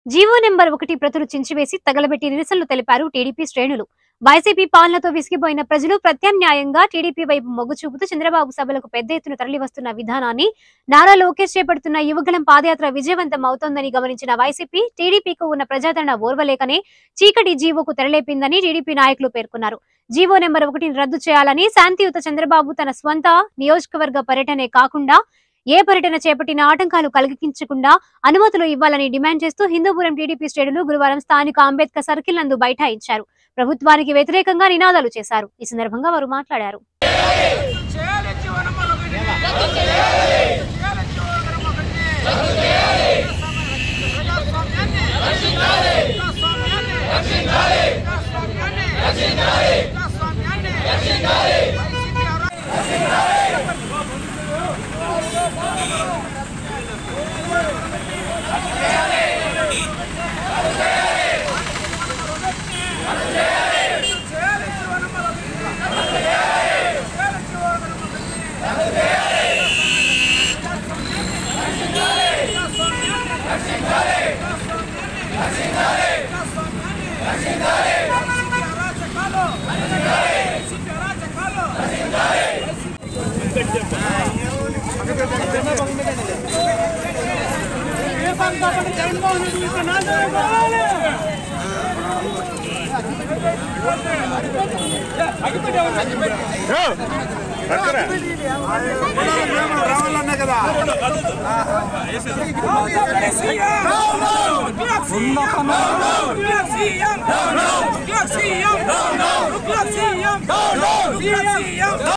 GO number ఒకటి ప్రతులు చించివేసి తగలబెట్టి నిరసనలు తెలిపారు టీడీపీ శ్రేణులు వైసీపీ పాలనతో విసిగిపోయిన ప్రజలు ప్రత్యామ్నాయంగా టీడీపీ వైపు మొగ్గు చూపుతూ చంద్రబాబు సభలకు పెద్ద ఎత్తున తరలివస్తున్న విధానాన్ని నారా లోకేష్ చేపడుతున్న యువగలం పాదయాత్ర విజయవంతం అవుతోందని గమనించిన వైసీపీ టీడీపీకి ఉన్న ప్రజాదరణ ఓర్వలేకనే చీకటి జీవోకు తెరలేపిందని టీడీపీ నాయకులు పేర్కొన్నారు జీవో నెంబర్ ఒకటిని రద్దు చేయాలని శాంతియుత చంద్రబాబు తన స్వంత నియోజకవర్గ పర్యటనే కాకుండా ఏ పర్యటన చేపట్టిన ఆటంకాలు కలిగించకుండా అనుమతులు ఇవ్వాలని డిమాండ్ చేస్తూ హిందూపురం టీడీపీ శ్రేణులు గురువారం స్థానిక అంబేద్కర్ సర్కిల్ నందు బైఠాయించారు ప్రభుత్వానికి వ్యతిరేకంగా నినాదాలు చేశారు ఈ సందర్భంగా వారు మాట్లాడారు చేయాలి జీవనం ఒకటి చేయాలి జీవనం ఒకటి ప్రజాస్వామ్యాన్ని రక్షించాలి ప్రజాస్వామ్యాన్ని రక్షించాలి ప్రజాస్వామ్యాన్ని రక్షించాలి ప్రజాస్వామ్యాన్ని రక్షించాలి వైసీపీ అరా- చేయాలి జీవనం ఒకటి చేయాలి జీవనం ఒకటి సీఎం